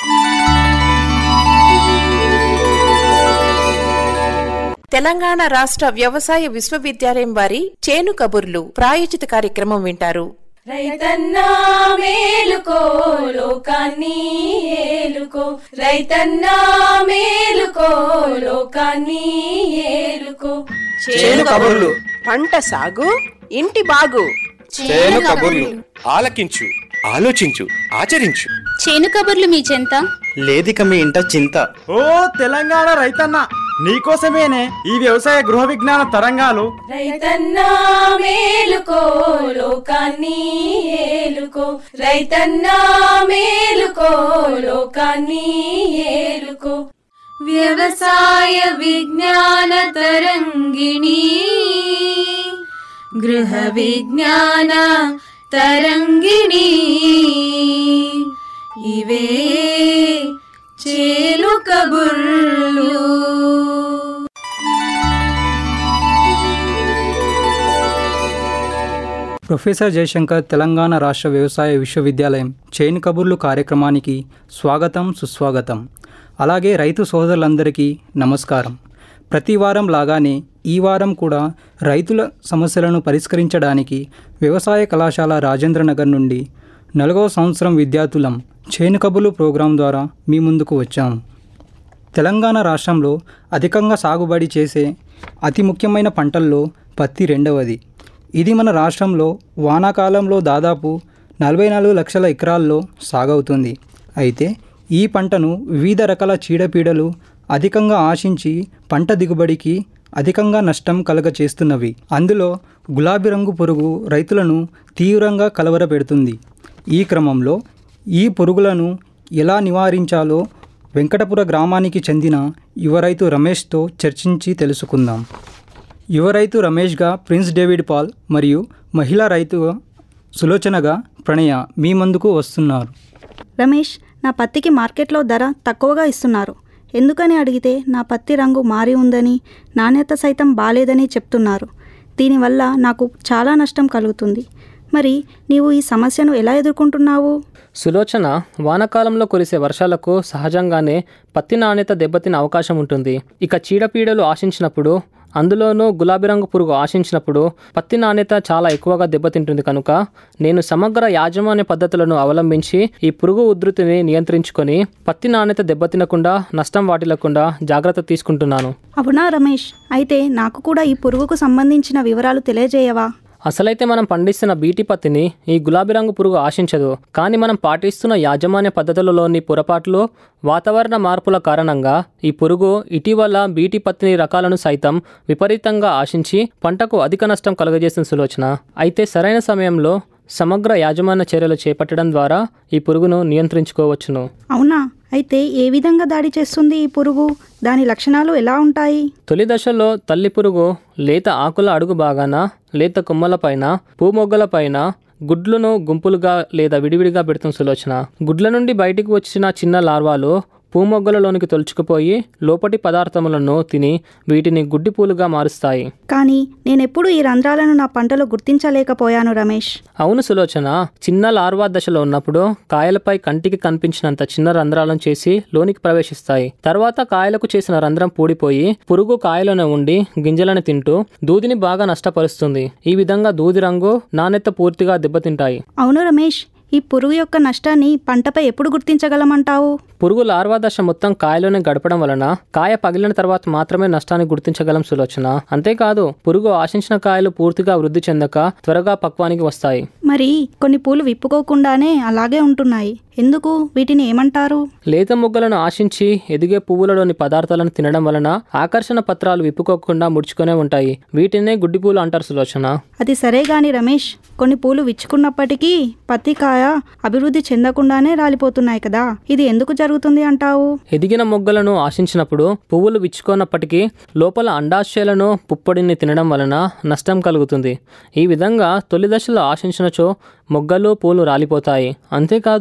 తెలంగాణ రాష్ట్ర వ్యవసాయ విశ్వవిద్యాలయం వారి చేను కబుర్లు ప్రాయోజిత కార్యక్రమం వింటారు రైతన్నా మేలుకో లోకాన్ని ఏలుకో రైతన్నా మేలుకో లోకాన్ని ఏలుకో చేను కబుర్లు పంట సాగు ఇంటి బాగు చేను కబుర్లు ఆలకించు ఆలోచించు ఆచరించు చేను కబుర్లు మీ చెంత లేదిక మీ ఇంట చింత ఓ తెలంగాణ రైతన్న నీకోసమేనే ఈ వ్యవసాయ గృహ విజ్ఞాన తరంగాలు రైతన్నా మేలుకో లోకాన్ని ఏలుకో రైతన్నా మేలుకో లోకాన్ని ఏలుకో వ్యవసాయ విజ్ఞాన తరంగిణి గృహ విజ్ఞాన తరంగిణి ఇవే చేలు కబుర్లు ప్రొఫెసర్ జయశంకర్ తెలంగాణ రాష్ట్ర వ్యవసాయ విశ్వవిద్యాలయం చైన్ కబుర్లు కార్యక్రమానికి స్వాగతం సుస్వాగతం అలాగే రైతు సోదరులందరికీ నమస్కారం ప్రతి వారం లాగానే ఈ వారం కూడా రైతుల సమస్యలను పరిష్కరించడానికి వ్యవసాయ కళాశాల రాజేంద్రనగర్ నుండి నాలుగవ సంవత్సరం విద్యార్థులం చేను కబుర్లు ప్రోగ్రాం ద్వారా మీ ముందుకు వచ్చాము తెలంగాణ రాష్ట్రంలో అధికంగా సాగుబడి చేసే అతి ముఖ్యమైన పంటల్లో పత్తి రెండవది ఇది మన రాష్ట్రంలో వానాకాలంలో దాదాపు నలభై నాలుగు లక్షల ఎకరాల్లో సాగవుతుంది అయితే ఈ పంటను వివిధ రకాల చీడపీడలు అధికంగా ఆశించి పంట దిగుబడికి అధికంగా నష్టం కలగచేస్తున్నవి అందులో గులాబీ రంగు పురుగు రైతులను తీవ్రంగా కలవరపెడుతుంది ఈ క్రమంలో ఈ పురుగులను ఎలా నివారించాలో వెంకటపుర గ్రామానికి చెందిన యువ రైతు రమేష్తో చర్చించి తెలుసుకుందాం యువ రైతు రమేష్గా ప్రిన్స్ డేవిడ్ పాల్ మరియు మహిళా రైతుగా సులోచనగా ప్రణయ మీ ముందుకు వస్తున్నారు రమేష్ నా పత్తికి మార్కెట్లో ధర తక్కువగా ఇస్తున్నారు ఎందుకని అడిగితే నా పత్తి రంగు మారి ఉందని నాణ్యత సైతం బాలేదని చెప్తున్నారు దీనివల్ల నాకు చాలా నష్టం కలుగుతుంది మరి నీవు ఈ సమస్యను ఎలా ఎదుర్కొంటున్నావు సులోచన వానాకాలంలో కురిసే వర్షాలకు సహజంగానే పత్తి నాణ్యత దెబ్బతిన అవకాశం ఉంటుంది ఇక చీడపీడలు ఆశించినప్పుడు అందులోనూ గులాబీ రంగు పురుగు ఆశించినప్పుడు పత్తి నాణ్యత చాలా ఎక్కువగా దెబ్బతింటుంది కనుక నేను సమగ్ర యాజమాన్య పద్ధతులను అవలంబించి ఈ పురుగు ఉధృతిని నియంత్రించుకొని పత్తి నాణ్యత దెబ్బతినకుండా నష్టం వాటిల్లకుండా జాగ్రత్త తీసుకుంటున్నాను అవునా రమేష్ అయితే నాకు కూడా ఈ పురుగుకు సంబంధించిన వివరాలు తెలియజేయవా అసలైతే మనం పండిస్తున్న బీటీ పత్తిని ఈ గులాబీ రంగు పురుగు ఆశించదు కానీ మనం పాటిస్తున్న యాజమాన్య పద్ధతులలోని పొరపాట్లు వాతావరణ మార్పుల కారణంగా ఈ పురుగు ఇటీవల బీటీ పత్తిని రకాలను సైతం విపరీతంగా ఆశించి పంటకు అధిక నష్టం కలుగజేసిన సులోచన అయితే సరైన సమయంలో సమగ్ర యాజమాన్య చర్యలు చేపట్టడం ద్వారా ఈ పురుగును నియంత్రించుకోవచ్చును అవునా అయితే ఏ విధంగా దాడి చేస్తుంది ఈ పురుగు దాని లక్షణాలు ఎలా ఉంటాయి తొలి దశలో తల్లి పురుగు లేత ఆకుల అడుగు భాగాన లేత కొమ్మలపైన పూమొగ్గలపైన గుడ్లను గుంపులుగా లేదా విడివిడిగా పెడుతుంది సులోచన గుడ్ల నుండి బయటికి వచ్చిన చిన్న లార్వాలు పూమొగ్గలలోనికి తొలుచుకుపోయి లోపటి పదార్థములను తిని వీటిని గుడ్డి పూలుగా మారుస్తాయి కానీ నేనెప్పుడు ఈ రంధ్రాలను నా పంటలో గుర్తించలేకపోయాను రమేష్ అవును సులోచన చిన్న లార్వా దశలో ఉన్నప్పుడు కాయలపై కంటికి కనిపించినంత చిన్న రంధ్రాలను చేసి లోనికి ప్రవేశిస్తాయి తర్వాత కాయలకు చేసిన రంధ్రం పూడిపోయి పురుగు కాయలను ఉండి గింజలను తింటూ దూదిని బాగా నష్టపరుస్తుంది ఈ విధంగా దూది రంగు నాణ్యత పూర్తిగా దెబ్బతింటాయి అవును రమేష్ ఈ పురుగు యొక్క నష్టాన్ని పంటపై ఎప్పుడు గుర్తించగలమంటావు పురుగు లార్వా దశ మొత్తం కాయలోనే గడపడం వలన కాయ పగిలిన తర్వాత మాత్రమే నష్టాన్ని గుర్తించగలం సులోచన అంతేకాదు పురుగు ఆశించిన కాయలు పూర్తిగా వృద్ధి చెందక త్వరగా పక్వానికి వస్తాయి మరి కొన్ని పూలు విప్పుకోకుండానే అలాగే ఉంటున్నాయి ఎందుకు వీటిని ఏమంటారు లేత మొగ్గలను ఆశించి ఎదిగే పువ్వులలోని పదార్థాలను తినడం వలన ఆకర్షణ పత్రాలు విప్పుకోకుండా ముడుచుకునే ఉంటాయి వీటినే గుడ్డి పూలు అంటారు సులోచన అది సరే గాని రమేష్ కొన్ని పూలు విచ్చుకున్నప్పటికీ పత్తి కాయ అభివృద్ధి చెందకుండానే రాలిపోతున్నాయి కదా ఇది ఎందుకు జరుగుతుంది అంటావు ఎదిగిన మొగ్గలను ఆశించినప్పుడు పువ్వులు విచ్చుకోనప్పటికీ లోపల అండాశయాలను పుప్పొడిని తినడం వలన నష్టం కలుగుతుంది ఈ విధంగా తొలి దశలో ఆశించినచో మొగ్గలు పూలు రాలిపోతాయి అంతేకాదు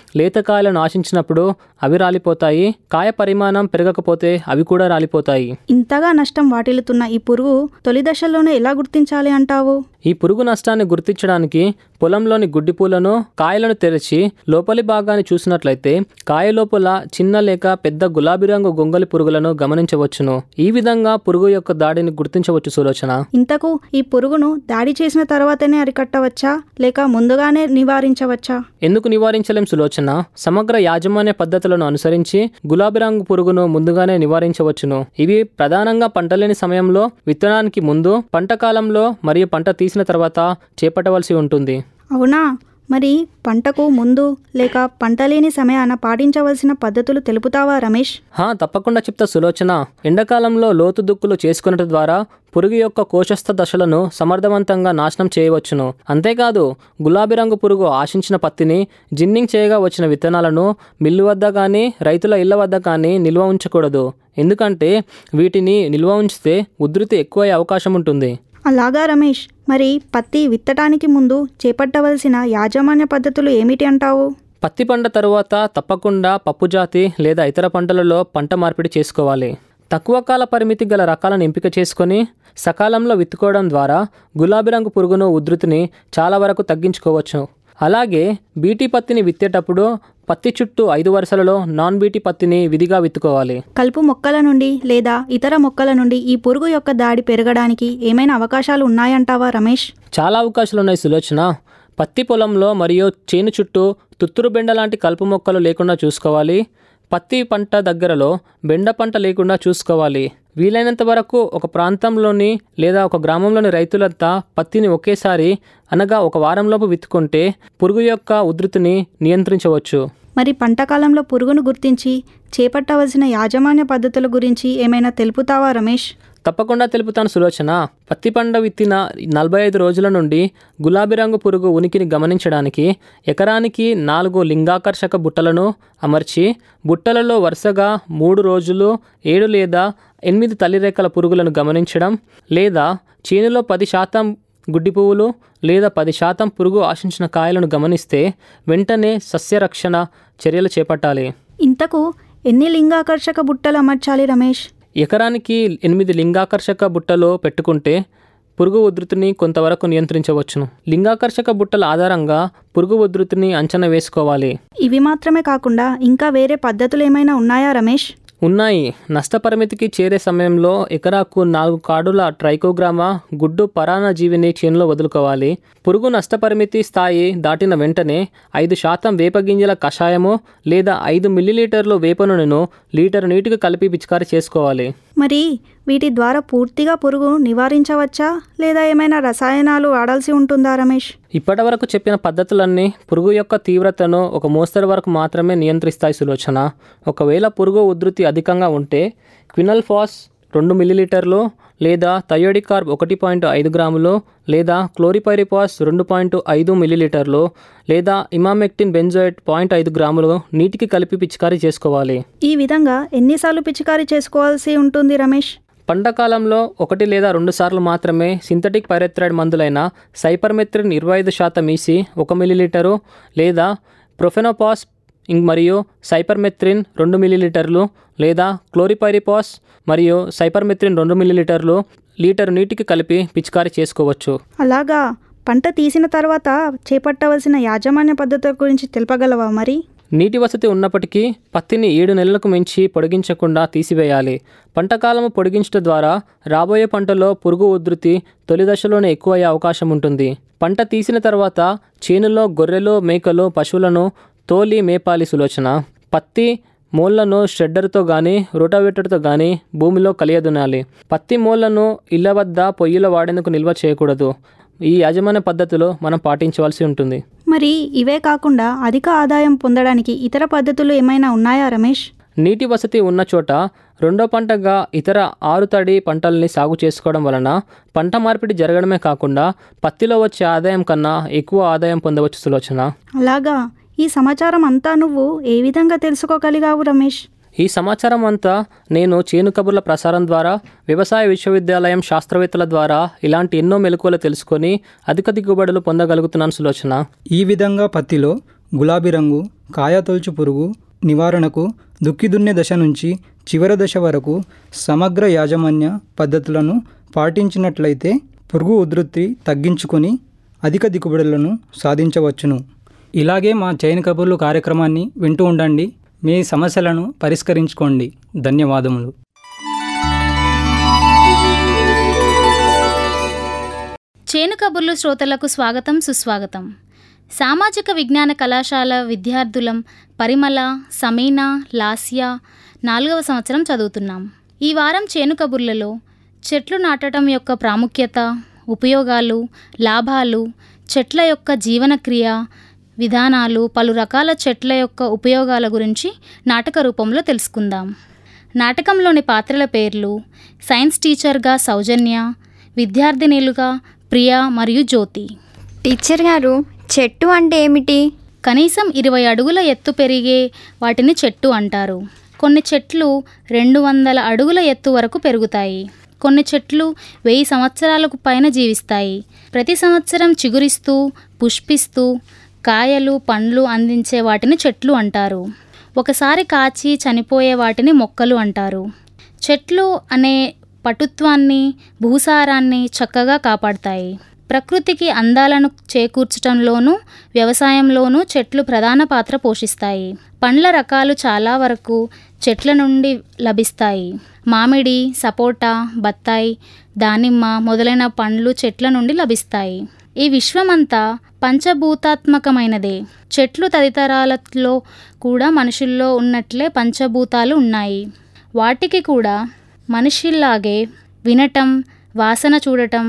లేత కాయలను ఆశించినప్పుడు అవి రాలిపోతాయి కాయ పరిమాణం పెరగకపోతే అవి కూడా రాలిపోతాయి ఇంతగా నష్టం వాటిల్లుతున్న ఈ పురుగు తొలి దశలోనే ఎలా గుర్తించాలి అంటావు ఈ పురుగు నష్టాన్ని గుర్తించడానికి పొలంలోని గుడ్డి పూలను కాయలను తెరిచి లోపలి భాగాన్ని చూసినట్లయితే కాయ లోపల చిన్న లేక పెద్ద గులాబీ రంగు గొంగలి పురుగులను గమనించవచ్చును ఈ విధంగా పురుగు యొక్క దాడిని గుర్తించవచ్చు సులోచన ఇంతకు ఈ పురుగును దాడి చేసిన తర్వాతనే అరికట్టవచ్చా లేక ముందుగానే నివారించవచ్చా ఎందుకు నివారించలేం సులోచన సమగ్ర యాజమాన్య పద్ధతులను అనుసరించి గులాబీ రంగు పురుగును ముందుగానే నివారించవచ్చును ఇవి ప్రధానంగా పంటలేని సమయంలో విత్తనానికి ముందు పంట కాలంలో మరియు పంట తీసిన తర్వాత చేపట్టవలసి ఉంటుంది అవునా మరి పంటకు ముందు లేక పంట లేని సమయాన పాటించవలసిన పద్ధతులు తెలుపుతావా రమేష్ హా తప్పకుండా చెప్తా సులోచన ఎండాకాలంలో లోతు దుక్కులు చేసుకున్నట ద్వారా పురుగు యొక్క కోశస్థ దశలను సమర్థవంతంగా నాశనం చేయవచ్చును అంతేకాదు గులాబీ రంగు పురుగు ఆశించిన పత్తిని జిన్నింగ్ చేయగా వచ్చిన విత్తనాలను మిల్లు వద్ద కానీ రైతుల ఇళ్ల వద్ద కానీ నిల్వ ఉంచకూడదు ఎందుకంటే వీటిని నిల్వ ఉంచితే ఉధృతి ఎక్కువయ్యే అవకాశం ఉంటుంది అలాగా రమేష్ మరి పత్తి విత్తటానికి ముందు చేపట్టవలసిన యాజమాన్య పద్ధతులు ఏమిటి అంటావు పత్తి పంట తరువాత తప్పకుండా పప్పు జాతి లేదా ఇతర పంటలలో పంట మార్పిడి చేసుకోవాలి తక్కువ కాల పరిమితి గల రకాలను ఎంపిక చేసుకొని సకాలంలో విత్తుకోవడం ద్వారా గులాబీ రంగు పురుగును ఉధృతిని చాలా వరకు తగ్గించుకోవచ్చు అలాగే బీటీ పత్తిని విత్తేటప్పుడు పత్తి చుట్టూ ఐదు వరుసలలో నాన్ బీటీ పత్తిని విధిగా విత్తుకోవాలి కలుపు మొక్కల నుండి లేదా ఇతర మొక్కల నుండి ఈ పురుగు యొక్క దాడి పెరగడానికి ఏమైనా అవకాశాలు ఉన్నాయంటావా రమేష్ చాలా అవకాశాలు ఉన్నాయి సులోచన పత్తి పొలంలో మరియు చేను చుట్టూ తుత్తురు బెండ లాంటి కలుపు మొక్కలు లేకుండా చూసుకోవాలి పత్తి పంట దగ్గరలో బెండ పంట లేకుండా చూసుకోవాలి వీలైనంత వరకు ఒక ప్రాంతంలోని లేదా ఒక గ్రామంలోని రైతులంతా పత్తిని ఒకేసారి అనగా ఒక వారంలోపు విత్తుకుంటే పురుగు యొక్క ఉధృతిని నియంత్రించవచ్చు మరి పంట కాలంలో పురుగును గుర్తించి చేపట్టవలసిన యాజమాన్య పద్ధతుల గురించి ఏమైనా తెలుపుతావా రమేష్ తప్పకుండా తెలుపుతాను సులోచన పత్తి పంట విత్తిన నలభై ఐదు రోజుల నుండి గులాబీ రంగు పురుగు ఉనికిని గమనించడానికి ఎకరానికి నాలుగు లింగాకర్షక బుట్టలను అమర్చి బుట్టలలో వరుసగా మూడు రోజులు ఏడు లేదా ఎనిమిది తల్లిరేఖల పురుగులను గమనించడం లేదా చేనులో పది శాతం గుడ్డి పువ్వులు లేదా పది శాతం పురుగు ఆశించిన కాయలను గమనిస్తే వెంటనే సస్యరక్షణ చర్యలు చేపట్టాలి ఇంతకు ఎన్ని లింగాకర్షక బుట్టలు అమర్చాలి రమేష్ ఎకరానికి ఎనిమిది లింగాకర్షక బుట్టలు పెట్టుకుంటే పురుగు ఉధృతిని కొంతవరకు నియంత్రించవచ్చును లింగాకర్షక బుట్టల ఆధారంగా పురుగు ఉధృతిని అంచనా వేసుకోవాలి ఇవి మాత్రమే కాకుండా ఇంకా వేరే పద్ధతులు ఏమైనా ఉన్నాయా రమేష్ ఉన్నాయి నష్టపరిమితికి చేరే సమయంలో ఎకరాకు నాలుగు కాడుల ట్రైకోగ్రామా గుడ్డు పరాణ జీవిని చేనులో వదులుకోవాలి పురుగు నష్టపరిమితి స్థాయి దాటిన వెంటనే ఐదు శాతం వేప గింజల కషాయము లేదా ఐదు మిల్లీలీటర్లు వేప నూనెను లీటర్ నీటికి కలిపి పిచికారీ చేసుకోవాలి మరి వీటి ద్వారా పూర్తిగా పురుగు నివారించవచ్చా లేదా ఏమైనా రసాయనాలు వాడాల్సి ఉంటుందా రమేష్ ఇప్పటి వరకు చెప్పిన పద్ధతులన్నీ పురుగు యొక్క తీవ్రతను ఒక మోస్తరు వరకు మాత్రమే నియంత్రిస్తాయి సులోచన ఒకవేళ పురుగు ఉధృతి అధికంగా ఉంటే క్వినల్ ఫాస్ రెండు మిల్లీలీటర్లు లేదా థయోడికార్బ్ ఒకటి పాయింట్ ఐదు గ్రాములు లేదా క్లోరిపైరిపాస్ రెండు పాయింట్ ఐదు మిల్లీలీటర్లు లేదా ఇమామెక్టిన్ బెంజోయిట్ పాయింట్ ఐదు గ్రాములు నీటికి కలిపి పిచికారీ చేసుకోవాలి ఈ విధంగా ఎన్నిసార్లు పిచికారీ చేసుకోవాల్సి ఉంటుంది రమేష్ పంటకాలంలో ఒకటి లేదా రెండు సార్లు మాత్రమే సింథటిక్ పైరెథ్రైడ్ మందులైన సైపర్మెత్రిన్ ఇరవై ఐదు శాతం ఈసి ఒక మిల్లీలీటరు లేదా ప్రొఫెనోపాస్ ఇంక్ మరియు సైపర్మెత్రిన్ రెండు మిల్లీలీటర్లు లేదా క్లోరిపైరిపాస్ మరియు సైపర్మెత్రిన్ రెండు మిల్లీలీటర్లు లీటర్ నీటికి కలిపి పిచికారీ చేసుకోవచ్చు అలాగా పంట తీసిన తర్వాత చేపట్టవలసిన యాజమాన్య పద్ధతుల గురించి తెలుపగలవా మరి నీటి వసతి ఉన్నప్పటికీ పత్తిని ఏడు నెలలకు మించి పొడిగించకుండా తీసివేయాలి పంటకాలము పొడిగించడం ద్వారా రాబోయే పంటలో పురుగు ఉధృతి తొలి దశలోనే ఎక్కువయ్యే అవకాశం ఉంటుంది పంట తీసిన తర్వాత చేనులో గొర్రెలు మేకలు పశువులను తోలి మేపాలి సులోచన పత్తి మోళ్లను షెడ్డర్తో కానీ రోటావేటర్తో కానీ భూమిలో కలియదునాలి పత్తి మోళ్లను ఇళ్ల వద్ద పొయ్యిలో వాడేందుకు నిల్వ చేయకూడదు ఈ యాజమాన్య పద్ధతిలో మనం పాటించవలసి ఉంటుంది మరి ఇవే కాకుండా అధిక ఆదాయం పొందడానికి ఇతర పద్ధతులు ఏమైనా ఉన్నాయా రమేష్ నీటి వసతి ఉన్న చోట రెండో పంటగా ఇతర ఆరుతడి పంటల్ని సాగు చేసుకోవడం వలన పంట మార్పిడి జరగడమే కాకుండా పత్తిలో వచ్చే ఆదాయం కన్నా ఎక్కువ ఆదాయం పొందవచ్చు సులోచన అలాగా ఈ సమాచారం అంతా నువ్వు ఏ విధంగా తెలుసుకోగలిగావు రమేష్ ఈ సమాచారం అంతా నేను చేను కబుర్ల ప్రసారం ద్వారా వ్యవసాయ విశ్వవిద్యాలయం శాస్త్రవేత్తల ద్వారా ఇలాంటి ఎన్నో మెలకువలు తెలుసుకొని అధిక దిగుబడులు పొందగలుగుతున్నాను సులోచన ఈ విధంగా పత్తిలో గులాబీ రంగు కాయతొలుచు పురుగు నివారణకు దుక్కిదున్నే దశ నుంచి చివరి దశ వరకు సమగ్ర యాజమాన్య పద్ధతులను పాటించినట్లయితే పురుగు ఉధృతి తగ్గించుకొని అధిక దిగుబడులను సాధించవచ్చును ఇలాగే మా చైన్ కబుర్లు కార్యక్రమాన్ని వింటూ ఉండండి మీ సమస్యలను పరిష్కరించుకోండి ధన్యవాదములు చేను కబుర్లు శ్రోతలకు స్వాగతం సుస్వాగతం సామాజిక విజ్ఞాన కళాశాల విద్యార్థులం పరిమళ సమీనా లాస్య నాలుగవ సంవత్సరం చదువుతున్నాం ఈ వారం చేను కబుర్లలో చెట్లు నాటడం యొక్క ప్రాముఖ్యత ఉపయోగాలు లాభాలు చెట్ల యొక్క జీవనక్రియ విధానాలు పలు రకాల చెట్ల యొక్క ఉపయోగాల గురించి నాటక రూపంలో తెలుసుకుందాం నాటకంలోని పాత్రల పేర్లు సైన్స్ టీచర్గా సౌజన్య విద్యార్థినిలుగా ప్రియా మరియు జ్యోతి టీచర్ గారు చెట్టు అంటే ఏమిటి కనీసం ఇరవై అడుగుల ఎత్తు పెరిగే వాటిని చెట్టు అంటారు కొన్ని చెట్లు రెండు వందల అడుగుల ఎత్తు వరకు పెరుగుతాయి కొన్ని చెట్లు వెయ్యి సంవత్సరాలకు పైన జీవిస్తాయి ప్రతి సంవత్సరం చిగురిస్తూ పుష్పిస్తూ కాయలు పండ్లు అందించే వాటిని చెట్లు అంటారు ఒకసారి కాచి చనిపోయే వాటిని మొక్కలు అంటారు చెట్లు అనే పటుత్వాన్ని భూసారాన్ని చక్కగా కాపాడతాయి ప్రకృతికి అందాలను చేకూర్చటంలోనూ వ్యవసాయంలోనూ చెట్లు ప్రధాన పాత్ర పోషిస్తాయి పండ్ల రకాలు చాలా వరకు చెట్ల నుండి లభిస్తాయి మామిడి సపోటా బత్తాయి దానిమ్మ మొదలైన పండ్లు చెట్ల నుండి లభిస్తాయి ఈ విశ్వమంతా పంచభూతాత్మకమైనదే చెట్లు తదితరాలలో కూడా మనుషుల్లో ఉన్నట్లే పంచభూతాలు ఉన్నాయి వాటికి కూడా మనిషిలాగే వినటం వాసన చూడటం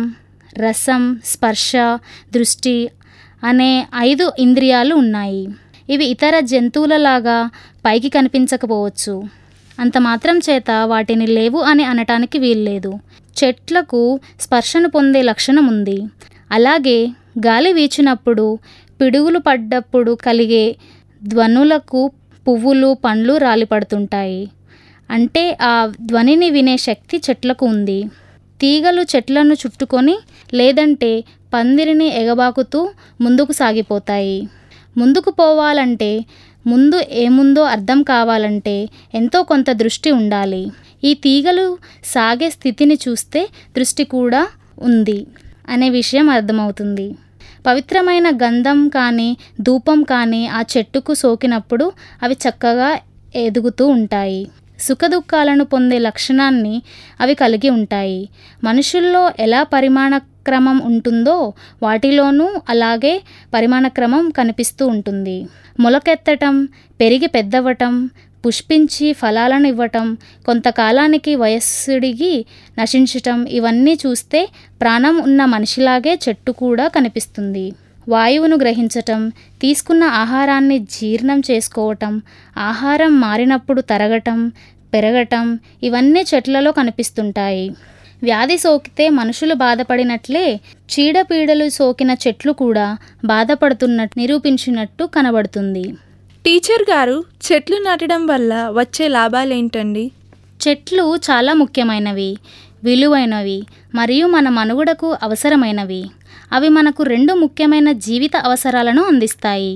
రసం స్పర్శ దృష్టి అనే ఐదు ఇంద్రియాలు ఉన్నాయి ఇవి ఇతర జంతువులలాగా పైకి కనిపించకపోవచ్చు అంత మాత్రం చేత వాటిని లేవు అని అనటానికి వీల్లేదు చెట్లకు స్పర్శను పొందే లక్షణం ఉంది అలాగే గాలి వీచినప్పుడు పిడుగులు పడ్డప్పుడు కలిగే ధ్వనులకు పువ్వులు పండ్లు రాలిపడుతుంటాయి అంటే ఆ ధ్వనిని వినే శక్తి చెట్లకు ఉంది తీగలు చెట్లను చుట్టుకొని లేదంటే పందిరిని ఎగబాకుతూ ముందుకు సాగిపోతాయి ముందుకు పోవాలంటే ముందు ఏముందో అర్థం కావాలంటే ఎంతో కొంత దృష్టి ఉండాలి ఈ తీగలు సాగే స్థితిని చూస్తే దృష్టి కూడా ఉంది అనే విషయం అర్థమవుతుంది పవిత్రమైన గంధం కానీ ధూపం కానీ ఆ చెట్టుకు సోకినప్పుడు అవి చక్కగా ఎదుగుతూ ఉంటాయి సుఖదుఖాలను పొందే లక్షణాన్ని అవి కలిగి ఉంటాయి మనుషుల్లో ఎలా పరిమాణ క్రమం ఉంటుందో వాటిలోనూ అలాగే పరిమాణ క్రమం కనిపిస్తూ ఉంటుంది మొలకెత్తటం పెరిగి పెద్దవటం పుష్పించి ఫలాలను ఇవ్వటం కొంతకాలానికి వయస్సుడిగి నశించటం ఇవన్నీ చూస్తే ప్రాణం ఉన్న మనిషిలాగే చెట్టు కూడా కనిపిస్తుంది వాయువును గ్రహించటం తీసుకున్న ఆహారాన్ని జీర్ణం చేసుకోవటం ఆహారం మారినప్పుడు తరగటం పెరగటం ఇవన్నీ చెట్లలో కనిపిస్తుంటాయి వ్యాధి సోకితే మనుషులు బాధపడినట్లే చీడపీడలు సోకిన చెట్లు కూడా బాధపడుతున్నట్టు నిరూపించినట్టు కనబడుతుంది టీచర్ గారు చెట్లు నాటడం వల్ల వచ్చే లాభాలేంటండి చెట్లు చాలా ముఖ్యమైనవి విలువైనవి మరియు మన మనుగడకు అవసరమైనవి అవి మనకు రెండు ముఖ్యమైన జీవిత అవసరాలను అందిస్తాయి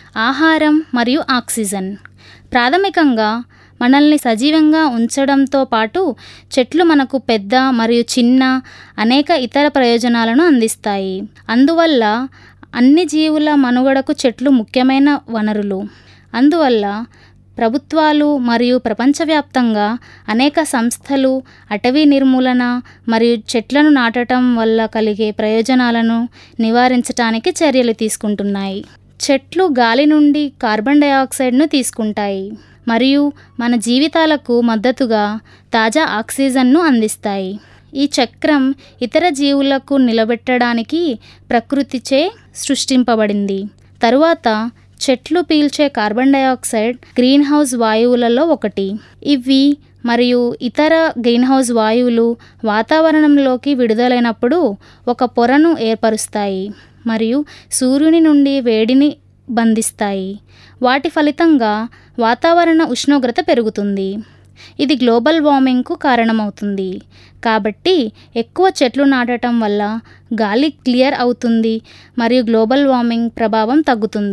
ఆహారం మరియు ఆక్సిజన్ ప్రాథమికంగా మనల్ని సజీవంగా ఉంచడంతో పాటు చెట్లు మనకు పెద్ద మరియు చిన్న అనేక ఇతర ప్రయోజనాలను అందిస్తాయి అందువల్ల అన్ని జీవుల మనుగడకు చెట్లు ముఖ్యమైన వనరులు అందువల్ల ప్రభుత్వాలు మరియు ప్రపంచవ్యాప్తంగా అనేక సంస్థలు అటవీ నిర్మూలన మరియు చెట్లను నాటడం వల్ల కలిగే ప్రయోజనాలను నివారించడానికి చర్యలు తీసుకుంటున్నాయి చెట్లు గాలి నుండి కార్బన్ డయాక్సైడ్ను తీసుకుంటాయి మరియు మన జీవితాలకు మద్దతుగా తాజా ఆక్సిజన్ను అందిస్తాయి ఈ చక్రం ఇతర జీవులకు నిలబెట్టడానికి ప్రకృతిచే సృష్టింపబడింది తరువాత చెట్లు పీల్చే కార్బన్ డయాక్సైడ్ గ్రీన్ హౌస్ వాయువులలో ఒకటి ఇవి మరియు ఇతర గ్రీన్ హౌస్ వాయువులు వాతావరణంలోకి విడుదలైనప్పుడు ఒక పొరను ఏర్పరుస్తాయి మరియు సూర్యుని నుండి వేడిని బంధిస్తాయి వాటి ఫలితంగా వాతావరణ ఉష్ణోగ్రత పెరుగుతుంది ఇది గ్లోబల్ వార్మింగ్కు కారణమవుతుంది కాబట్టి ఎక్కువ చెట్లు నాటడం వల్ల గాలి క్లియర్ అవుతుంది మరియు గ్లోబల్ వార్మింగ్ ప్రభావం తగ్గుతుంది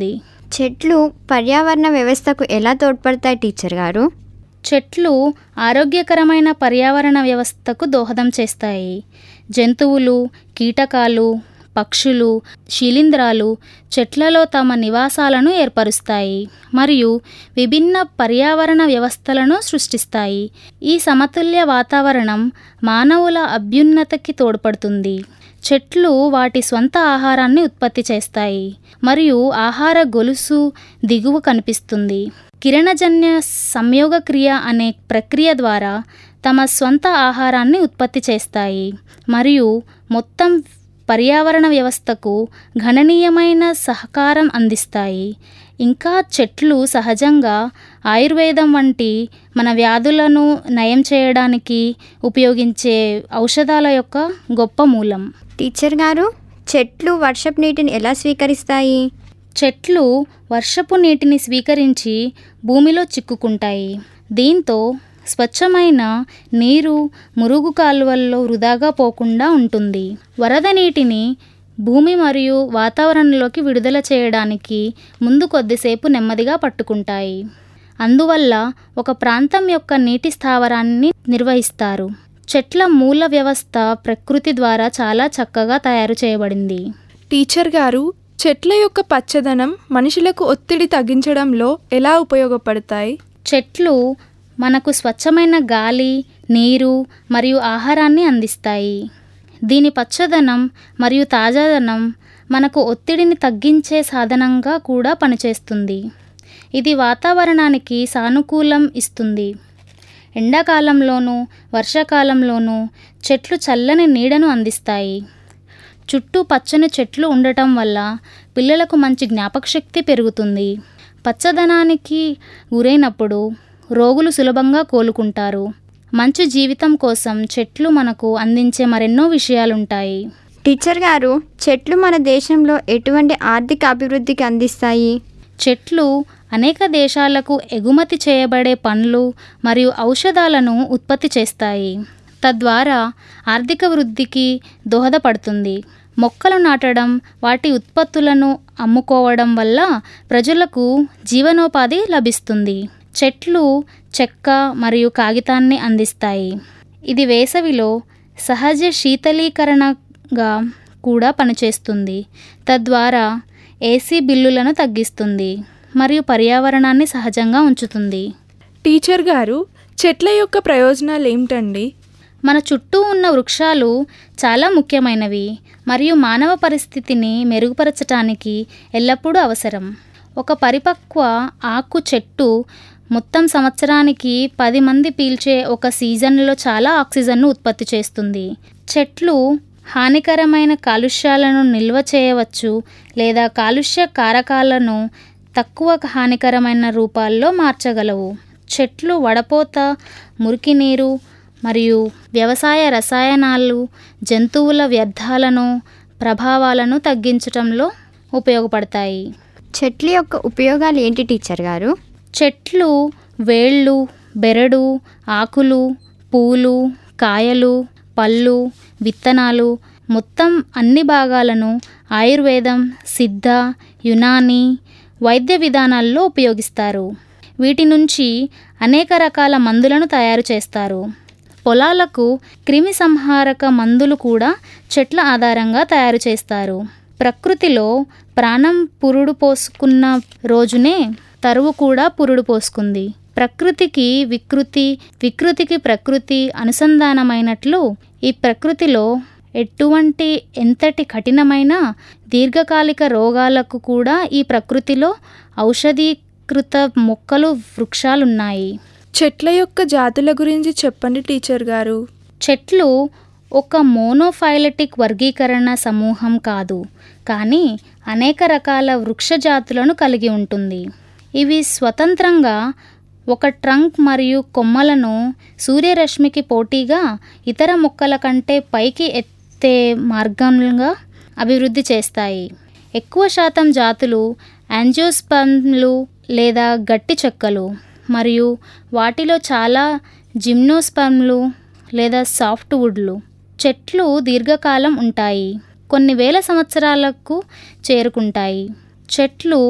చెట్లు పర్యావరణ వ్యవస్థకు ఎలా తోడ్పడతాయి టీచర్ గారు చెట్లు ఆరోగ్యకరమైన పర్యావరణ వ్యవస్థకు దోహదం చేస్తాయి జంతువులు కీటకాలు పక్షులు శిలీంధ్రాలు చెట్లలో తమ నివాసాలను ఏర్పరుస్తాయి మరియు విభిన్న పర్యావరణ వ్యవస్థలను సృష్టిస్తాయి ఈ సమతుల్య వాతావరణం మానవుల అభ్యున్నతికి తోడ్పడుతుంది చెట్లు వాటి స్వంత ఆహారాన్ని ఉత్పత్తి చేస్తాయి మరియు ఆహార గొలుసు దిగువ కనిపిస్తుంది కిరణజన్య సంయోగ క్రియ అనే ప్రక్రియ ద్వారా తమ స్వంత ఆహారాన్ని ఉత్పత్తి చేస్తాయి మరియు మొత్తం పర్యావరణ వ్యవస్థకు గణనీయమైన సహకారం అందిస్తాయి ఇంకా చెట్లు సహజంగా ఆయుర్వేదం వంటి మన వ్యాధులను నయం చేయడానికి ఉపయోగించే ఔషధాల యొక్క గొప్ప మూలం టీచర్ గారు చెట్లు వర్షపు నీటిని ఎలా స్వీకరిస్తాయి చెట్లు వర్షపు నీటిని స్వీకరించి భూమిలో చిక్కుకుంటాయి దీంతో స్వచ్ఛమైన నీరు మురుగు కాలువల్లో వృధాగా పోకుండా ఉంటుంది వరద నీటిని భూమి మరియు వాతావరణంలోకి విడుదల చేయడానికి ముందు కొద్దిసేపు నెమ్మదిగా పట్టుకుంటాయి అందువల్ల ఒక ప్రాంతం యొక్క నీటి స్థావరాన్ని నిర్వహిస్తారు చెట్ల మూల వ్యవస్థ ప్రకృతి ద్వారా చాలా చక్కగా తయారు చేయబడింది టీచర్ గారు చెట్ల యొక్క పచ్చదనం మనుషులకు ఒత్తిడి తగ్గించడంలో ఎలా ఉపయోగపడతాయి చెట్లు మనకు స్వచ్ఛమైన గాలి నీరు మరియు ఆహారాన్ని అందిస్తాయి దీని పచ్చదనం మరియు తాజాదనం మనకు ఒత్తిడిని తగ్గించే సాధనంగా కూడా పనిచేస్తుంది ఇది వాతావరణానికి సానుకూలం ఇస్తుంది ఎండాకాలంలోనూ వర్షాకాలంలోనూ చెట్లు చల్లని నీడను అందిస్తాయి చుట్టూ పచ్చని చెట్లు ఉండటం వల్ల పిల్లలకు మంచి జ్ఞాపకశక్తి పెరుగుతుంది పచ్చదనానికి గురైనప్పుడు రోగులు సులభంగా కోలుకుంటారు మంచి జీవితం కోసం చెట్లు మనకు అందించే మరెన్నో విషయాలుంటాయి టీచర్ గారు చెట్లు మన దేశంలో ఎటువంటి ఆర్థిక అభివృద్ధికి అందిస్తాయి చెట్లు అనేక దేశాలకు ఎగుమతి చేయబడే పండ్లు మరియు ఔషధాలను ఉత్పత్తి చేస్తాయి తద్వారా ఆర్థిక వృద్ధికి దోహదపడుతుంది మొక్కలు నాటడం వాటి ఉత్పత్తులను అమ్ముకోవడం వల్ల ప్రజలకు జీవనోపాధి లభిస్తుంది చెట్లు చెక్క మరియు కాగితాన్ని అందిస్తాయి ఇది వేసవిలో సహజ శీతలీకరణగా కూడా పనిచేస్తుంది తద్వారా ఏసీ బిల్లులను తగ్గిస్తుంది మరియు పర్యావరణాన్ని సహజంగా ఉంచుతుంది టీచర్ గారు చెట్ల యొక్క ప్రయోజనాలు ఏమిటండి మన చుట్టూ ఉన్న వృక్షాలు చాలా ముఖ్యమైనవి మరియు మానవ పరిస్థితిని మెరుగుపరచటానికి ఎల్లప్పుడూ అవసరం ఒక పరిపక్వ ఆకు చెట్టు మొత్తం సంవత్సరానికి పది మంది పీల్చే ఒక సీజన్లో చాలా ఆక్సిజన్ను ఉత్పత్తి చేస్తుంది చెట్లు హానికరమైన కాలుష్యాలను నిల్వ చేయవచ్చు లేదా కాలుష్య కారకాలను తక్కువ హానికరమైన రూపాల్లో మార్చగలవు చెట్లు వడపోత మురికి నీరు మరియు వ్యవసాయ రసాయనాలు జంతువుల వ్యర్థాలను ప్రభావాలను తగ్గించటంలో ఉపయోగపడతాయి చెట్ల యొక్క ఉపయోగాలు ఏంటి టీచర్ గారు చెట్లు వేళ్ళు బెరడు ఆకులు పూలు కాయలు పళ్ళు విత్తనాలు మొత్తం అన్ని భాగాలను ఆయుర్వేదం సిద్ధ యునాని వైద్య విధానాల్లో ఉపయోగిస్తారు వీటి నుంచి అనేక రకాల మందులను తయారు చేస్తారు పొలాలకు క్రిమి సంహారక మందులు కూడా చెట్ల ఆధారంగా తయారు చేస్తారు ప్రకృతిలో ప్రాణం పురుడు పోసుకున్న రోజునే తరువు కూడా పురుడు పోసుకుంది ప్రకృతికి వికృతి వికృతికి ప్రకృతి అనుసంధానమైనట్లు ఈ ప్రకృతిలో ఎటువంటి ఎంతటి కఠినమైన దీర్ఘకాలిక రోగాలకు కూడా ఈ ప్రకృతిలో ఔషధీకృత మొక్కలు వృక్షాలున్నాయి చెట్ల యొక్క జాతుల గురించి చెప్పండి టీచర్ గారు చెట్లు ఒక మోనోఫైలటిక్ వర్గీకరణ సమూహం కాదు కానీ అనేక రకాల వృక్ష జాతులను కలిగి ఉంటుంది ఇవి స్వతంత్రంగా ఒక ట్రంక్ మరియు కొమ్మలను సూర్యరశ్మికి పోటీగా ఇతర మొక్కల కంటే పైకి ఎత్తే మార్గంగా అభివృద్ధి చేస్తాయి ఎక్కువ శాతం జాతులు యాంజియోస్పమ్లు లేదా గట్టి చెక్కలు మరియు వాటిలో చాలా జిమ్నోస్పమ్లు లేదా సాఫ్ట్వుడ్లు చెట్లు దీర్ఘకాలం ఉంటాయి కొన్ని వేల సంవత్సరాలకు చేరుకుంటాయి చెట్లు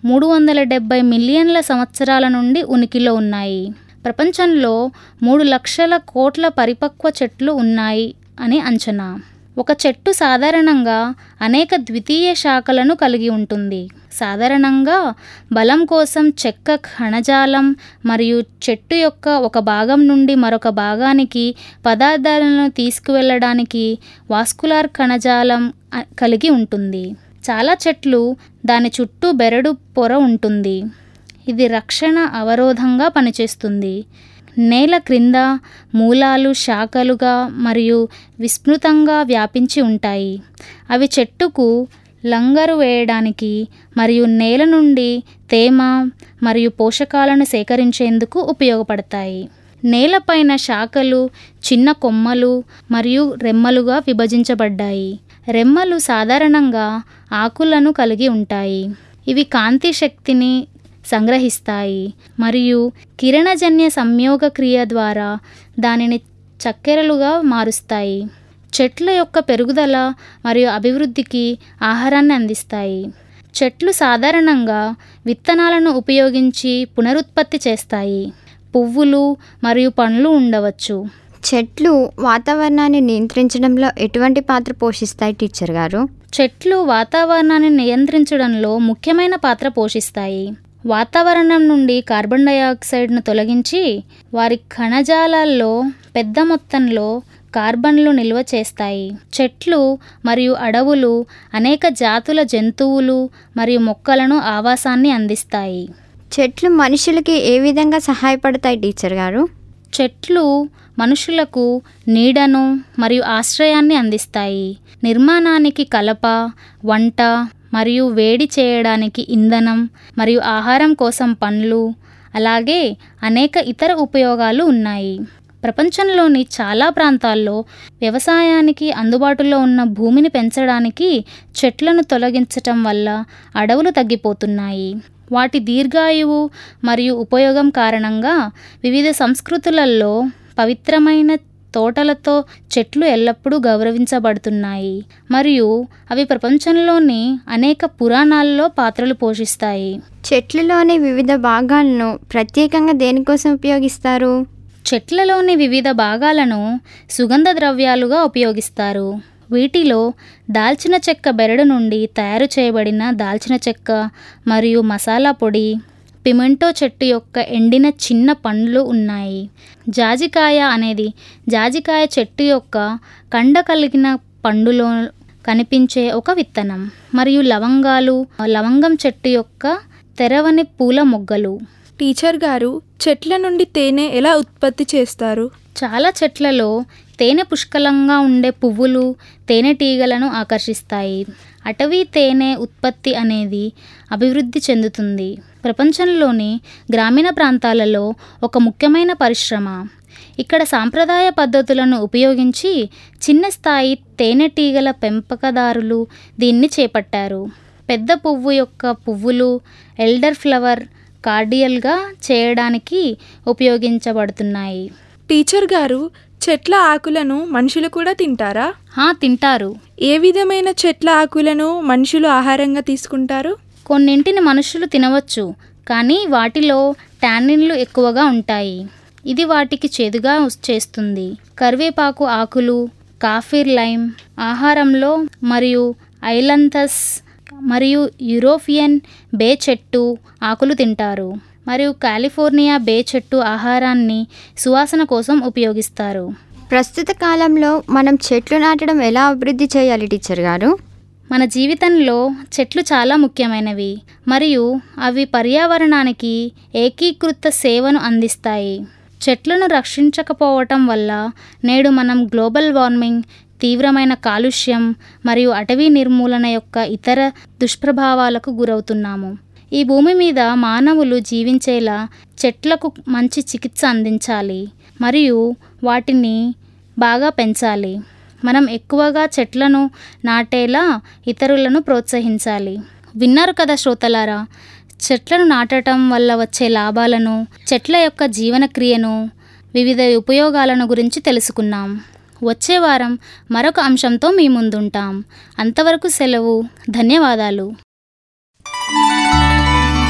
మూడు వందల డెబ్బై మిలియన్ల సంవత్సరాల నుండి ఉనికిలో ఉన్నాయి ప్రపంచంలో మూడు లక్షల కోట్ల పరిపక్వ చెట్లు ఉన్నాయి అని అంచనా ఒక చెట్టు సాధారణంగా అనేక ద్వితీయ శాఖలను కలిగి ఉంటుంది సాధారణంగా బలం కోసం చెక్క కణజాలం మరియు చెట్టు యొక్క ఒక భాగం నుండి మరొక భాగానికి పదార్థాలను తీసుకువెళ్ళడానికి వాస్కులార్ కణజాలం అ- కలిగి ఉంటుంది చాలా చెట్లు దాని చుట్టూ బెరడు పొర ఉంటుంది ఇది రక్షణ అవరోధంగా పనిచేస్తుంది నేల క్రింద మూలాలు శాఖలుగా మరియు విస్తృతంగా వ్యాపించి ఉంటాయి అవి చెట్టుకు లంగరు వేయడానికి మరియు నేల నుండి తేమ మరియు పోషకాలను సేకరించేందుకు ఉపయోగపడతాయి నేలపైన శాఖలు చిన్న కొమ్మలు మరియు రెమ్మలుగా విభజించబడ్డాయి రెమ్మలు సాధారణంగా ఆకులను కలిగి ఉంటాయి ఇవి కాంతి శక్తిని సంగ్రహిస్తాయి మరియు కిరణజన్య సంయోగ క్రియ ద్వారా దానిని చక్కెరలుగా మారుస్తాయి చెట్ల యొక్క పెరుగుదల మరియు అభివృద్ధికి ఆహారాన్ని అందిస్తాయి చెట్లు సాధారణంగా విత్తనాలను ఉపయోగించి పునరుత్పత్తి చేస్తాయి పువ్వులు మరియు పండ్లు ఉండవచ్చు చెట్లు వాతావరణాన్ని నియంత్రించడంలో ఎటువంటి పాత్ర పోషిస్తాయి టీచర్ గారు చెట్లు వాతావరణాన్ని నియంత్రించడంలో ముఖ్యమైన పాత్ర పోషిస్తాయి వాతావరణం నుండి కార్బన్ డయాక్సైడ్ను తొలగించి వారి కణజాలాల్లో పెద్ద మొత్తంలో కార్బన్లు నిల్వ చేస్తాయి చెట్లు మరియు అడవులు అనేక జాతుల జంతువులు మరియు మొక్కలను ఆవాసాన్ని అందిస్తాయి చెట్లు మనుషులకి ఏ విధంగా సహాయపడతాయి టీచర్ గారు చెట్లు మనుషులకు నీడను మరియు ఆశ్రయాన్ని అందిస్తాయి నిర్మాణానికి కలప వంట మరియు వేడి చేయడానికి ఇంధనం మరియు ఆహారం కోసం పండ్లు అలాగే అనేక ఇతర ఉపయోగాలు ఉన్నాయి ప్రపంచంలోని చాలా ప్రాంతాల్లో వ్యవసాయానికి అందుబాటులో ఉన్న భూమిని పెంచడానికి చెట్లను తొలగించటం వల్ల అడవులు తగ్గిపోతున్నాయి వాటి దీర్ఘాయువు మరియు ఉపయోగం కారణంగా వివిధ సంస్కృతులలో పవిత్రమైన తోటలతో చెట్లు ఎల్లప్పుడూ గౌరవించబడుతున్నాయి మరియు అవి ప్రపంచంలోని అనేక పురాణాల్లో పాత్రలు పోషిస్తాయి చెట్లలోని వివిధ భాగాలను ప్రత్యేకంగా దేనికోసం ఉపయోగిస్తారు చెట్లలోని వివిధ భాగాలను సుగంధ ద్రవ్యాలుగా ఉపయోగిస్తారు వీటిలో దాల్చిన చెక్క బెరడు నుండి తయారు చేయబడిన దాల్చిన చెక్క మరియు మసాలా పొడి పిమెంటో చెట్టు యొక్క ఎండిన చిన్న పండ్లు ఉన్నాయి జాజికాయ అనేది జాజికాయ చెట్టు యొక్క కండ కలిగిన పండులో కనిపించే ఒక విత్తనం మరియు లవంగాలు లవంగం చెట్టు యొక్క తెరవని పూల మొగ్గలు టీచర్ గారు చెట్ల నుండి తేనె ఎలా ఉత్పత్తి చేస్తారు చాలా చెట్లలో తేనె పుష్కలంగా ఉండే పువ్వులు తేనెటీగలను ఆకర్షిస్తాయి అటవీ తేనె ఉత్పత్తి అనేది అభివృద్ధి చెందుతుంది ప్రపంచంలోని గ్రామీణ ప్రాంతాలలో ఒక ముఖ్యమైన పరిశ్రమ ఇక్కడ సాంప్రదాయ పద్ధతులను ఉపయోగించి చిన్న స్థాయి తేనెటీగల పెంపకదారులు దీన్ని చేపట్టారు పెద్ద పువ్వు యొక్క పువ్వులు ఎల్డర్ ఫ్లవర్ కార్డియల్గా చేయడానికి ఉపయోగించబడుతున్నాయి టీచర్ గారు చెట్ల ఆకులను మనుషులు కూడా తింటారా హా తింటారు ఏ విధమైన చెట్ల ఆకులను మనుషులు ఆహారంగా తీసుకుంటారు కొన్నింటిని మనుషులు తినవచ్చు కానీ వాటిలో టానిన్లు ఎక్కువగా ఉంటాయి ఇది వాటికి చేదుగా ఉస్- చేస్తుంది కరివేపాకు ఆకులు కాఫీర్ లైమ్ ఆహారంలో మరియు ఐలంథస్ మరియు యూరోపియన్ బే చెట్టు ఆకులు తింటారు మరియు కాలిఫోర్నియా బే చెట్టు ఆహారాన్ని సువాసన కోసం ఉపయోగిస్తారు ప్రస్తుత కాలంలో మనం చెట్లు నాటడం ఎలా అభివృద్ధి చేయాలి టీచర్ గారు మన జీవితంలో చెట్లు చాలా ముఖ్యమైనవి మరియు అవి పర్యావరణానికి ఏకీకృత సేవను అందిస్తాయి చెట్లను రక్షించకపోవటం వల్ల నేడు మనం గ్లోబల్ వార్మింగ్ తీవ్రమైన కాలుష్యం మరియు అటవీ నిర్మూలన యొక్క ఇతర దుష్ప్రభావాలకు గురవుతున్నాము ఈ భూమి మీద మానవులు జీవించేలా చెట్లకు మంచి చికిత్స అందించాలి మరియు వాటిని బాగా పెంచాలి మనం ఎక్కువగా చెట్లను నాటేలా ఇతరులను ప్రోత్సహించాలి విన్నారు కదా శ్రోతలారా చెట్లను నాటడం వల్ల వచ్చే లాభాలను చెట్ల యొక్క జీవన క్రియను వివిధ ఉపయోగాలను గురించి తెలుసుకున్నాం వచ్చే వారం మరొక అంశంతో మీ ముందుంటాం అంతవరకు సెలవు ధన్యవాదాలు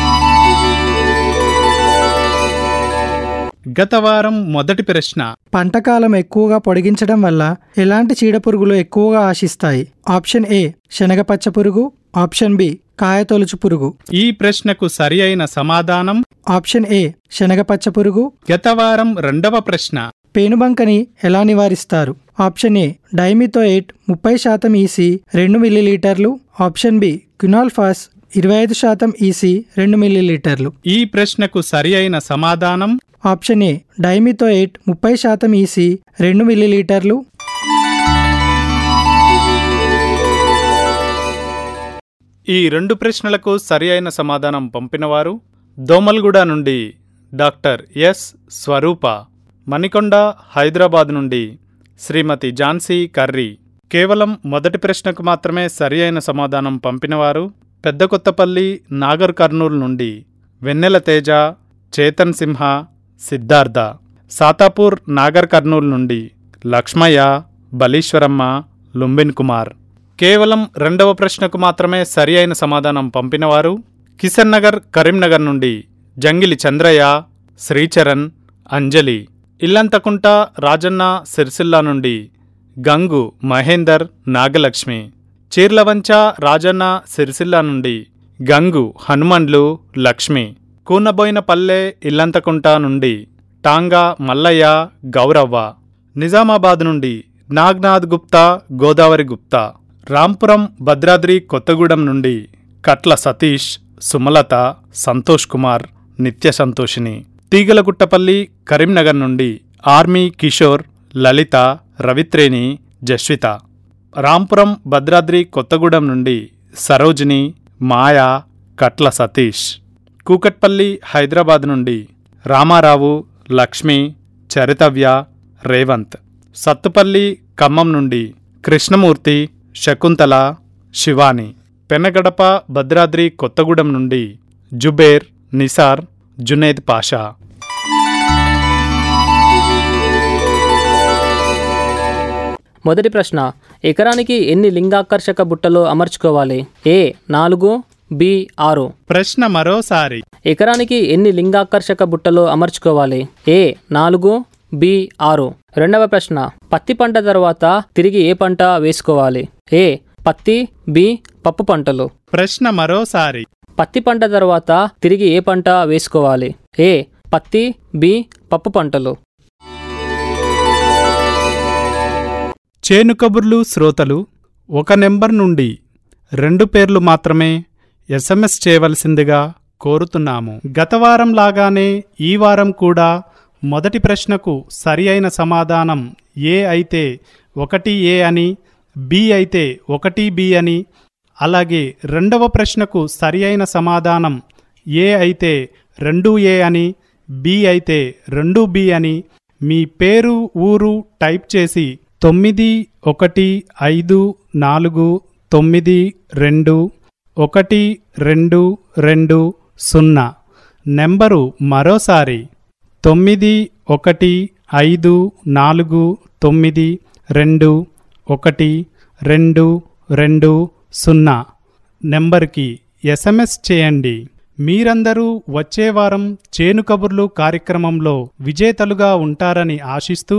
గత వారం మొదటి ప్రశ్న పంటకాలం ఎక్కువగా పొడిగించడం వల్ల ఎలాంటి చీడపురుగులు ఎక్కువగా ఆశిస్తాయి ఆప్షన్ ఏ శనగపచ్చ పురుగు ఆప్షన్ బి కాయతొలుచు పురుగు ఈ ప్రశ్నకు సరి అయిన సమాధానం ఆప్షన్ ఏ శనగపచ్చ పురుగు గత వారం రెండవ ప్రశ్న పేనుబంకని ఎలా నివారిస్తారు ఆప్షన్ ఏ డైమిథోయేట్ ముప్పై శాతం ఈసీ రెండు మిల్లీలీటర్లు ఆప్షన్ బి క్యునాల్ఫాస్ ఇరవై ఐదు శాతం ఈసీ రెండు మిల్లీలీటర్లు ఈ ప్రశ్నకు సరి అయిన సమాధానం ఆప్షన్ ఏ డైమిథోయేట్ ముప్పై శాతం ఈసీ రెండు మిల్లీలీటర్లు ఈ రెండు ప్రశ్నలకు సరి అయిన సమాధానం పంపినవారు దోమల్గూడ నుండి డాక్టర్ ఎస్ స్వరూప మణికొండ హైదరాబాద్ నుండి శ్రీమతి ఝాన్సీ కర్రీ కేవలం మొదటి ప్రశ్నకు మాత్రమే సరి అయిన సమాధానం పంపినవారు పెద్ద కొత్తపల్లి నాగర్ కర్నూలు నుండి వెన్నెల తేజ చేతన్ సింహ సిద్ధార్థ సాతాపూర్ నాగర్ కర్నూలు నుండి లక్ష్మయ్య బలీశ్వరమ్మ లుంబిన్ కుమార్ కేవలం రెండవ ప్రశ్నకు మాత్రమే సరి అయిన సమాధానం పంపినవారు కిషన్ నగర్ కరీంనగర్ నుండి జంగిలి చంద్రయ్య శ్రీచరణ్ అంజలి ఇల్లంతకుంట రాజన్న సిరిసిల్ల నుండి గంగు మహేందర్ నాగలక్ష్మి చీర్లవంచ రాజన్న సిరిసిల్ల నుండి గంగు హనుమండ్లు లక్ష్మి కూనబోయినపల్లె ఇల్లంతకుంట నుండి టాంగా మల్లయ్య గౌరవ్వ నిజామాబాద్ నుండి నాగ్నాథ్ గుప్తా గోదావరి గుప్తా రాంపురం భద్రాద్రి కొత్తగూడెం నుండి కట్ల సతీష్ సుమలత సంతోష్ కుమార్ నిత్య సంతోషిని తీగలగుట్టపల్లి కరీంనగర్ నుండి ఆర్మీ కిషోర్ లలిత రవిత్రేణి జస్విత రాంపురం భద్రాద్రి కొత్తగూడెం నుండి సరోజిని మాయా కట్ల సతీష్ కూకట్పల్లి హైదరాబాద్ నుండి రామారావు లక్ష్మి చరితవ్య రేవంత్ సత్తుపల్లి ఖమ్మం నుండి కృష్ణమూర్తి శకుంతల శివాని పెనగడప భద్రాద్రి కొత్తగూడెం నుండి జుబేర్ నిసార్ జునేద్ పాషా మొదటి ప్రశ్న ఎకరానికి ఎన్ని లింగాకర్షక బుట్టలు అమర్చుకోవాలి ఏ నాలుగు బి ఆరు ప్రశ్న మరోసారి ఎకరానికి ఎన్ని లింగాకర్షక బుట్టలు అమర్చుకోవాలి ఏ నాలుగు బి ఆరు రెండవ ప్రశ్న పత్తి పంట తర్వాత తిరిగి ఏ పంట వేసుకోవాలి ఏ పత్తి బి పప్పు పంటలు ప్రశ్న మరోసారి పత్తి పంట తర్వాత తిరిగి ఏ పంట వేసుకోవాలి ఏ పత్తి బి పప్పు పంటలు చేను కబుర్లు శ్రోతలు ఒక నెంబర్ నుండి రెండు పేర్లు మాత్రమే ఎస్ఎంఎస్ చేయవలసిందిగా కోరుతున్నాము గత వారం లాగానే ఈ వారం కూడా మొదటి ప్రశ్నకు సరి అయిన సమాధానం ఏ అయితే ఒకటి ఏ అని బి అయితే ఒకటి బి అని అలాగే రెండవ ప్రశ్నకు సరి అయిన సమాధానం ఏ అయితే రెండు ఏ అని బి అయితే రెండు బి అని మీ పేరు ఊరు టైప్ చేసి తొమ్మిది ఒకటి ఐదు నాలుగు తొమ్మిది రెండు ఒకటి రెండు రెండు సున్నా నెంబరు మరోసారి తొమ్మిది ఒకటి ఐదు నాలుగు తొమ్మిది రెండు ఒకటి రెండు రెండు సున్నా నెంబర్కి ఎస్ఎంఎస్ చేయండి మీరందరూ వచ్చే వారం చేను కబుర్లు కార్యక్రమంలో విజేతలుగా ఉంటారని ఆశిస్తూ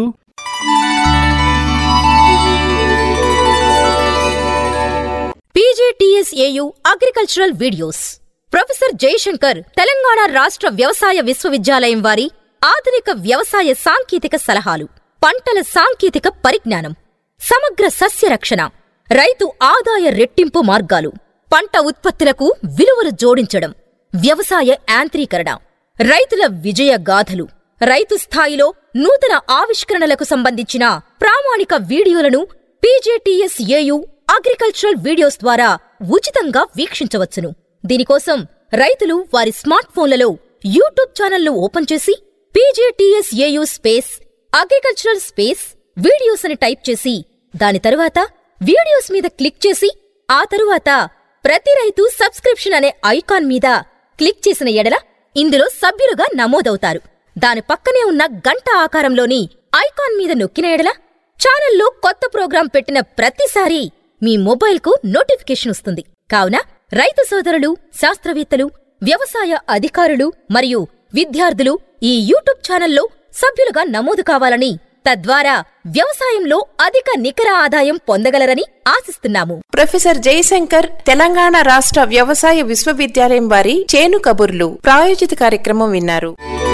PGTSAU agricultural videos professor Jayashankar Telangana రాష్ట్ర వ్యవసాయ విశ్వవిద్యాలయం వారి ఆధునిక వ్యవసాయ సాంకేతిక సలహాలు పంటల సాంకేతిక పరిజ్ఞానం సమగ్ర సస్య రక్షణ రైతు ఆదాయ రెట్టింపు మార్గాలు పంట ఉత్పత్తులకు విలువలు జోడించడం వ్యవసాయ యాంత్రీకరణ రైతుల విజయ గాథలు రైతు స్థాయిలో నూతన ఆవిష్కరణలకు సంబంధించిన ప్రామాణిక వీడియోలను పీజేటీఎస్ఏయు అగ్రికల్చరల్ వీడియోస్ ద్వారా ఉచితంగా వీక్షించవచ్చును దీనికోసం రైతులు వారి స్మార్ట్ ఫోన్లలో యూట్యూబ్ ఛానల్ను ఓపెన్ చేసి PJTSAU space agricultural space videos అని టైప్ చేసి దాని తరువాత వీడియోస్ మీద క్లిక్ చేసి ఆ తరువాత ప్రతి రైతు సబ్స్క్రిప్షన్ అనే ఐకాన్ మీద క్లిక్ చేసిన ఎడల ఇందులో సభ్యులుగా నమోదవుతారు దాని పక్కనే ఉన్న గంట ఆకారంలోని ఐకాన్ మీద నొక్కిన ఎడల ఛానల్లో కొత్త ప్రోగ్రాం పెట్టిన ప్రతిసారీ మీ మొబైల్కు నోటిఫికేషన్ వస్తుంది కావున రైతు సోదరులు శాస్త్రవేత్తలు వ్యవసాయ అధికారులు మరియు విద్యార్థులు ఈ యూట్యూబ్ ఛానల్లో సభ్యులుగా నమోదు కావాలని తద్వారా వ్యవసాయంలో అధిక నికర ఆదాయం పొందగలరని ఆశిస్తున్నాము ప్రొఫెసర్ జయశంకర్ తెలంగాణ రాష్ట్ర వ్యవసాయ విశ్వవిద్యాలయం వారి చేను కబుర్లు ప్రాయోజిత కార్యక్రమం విన్నారు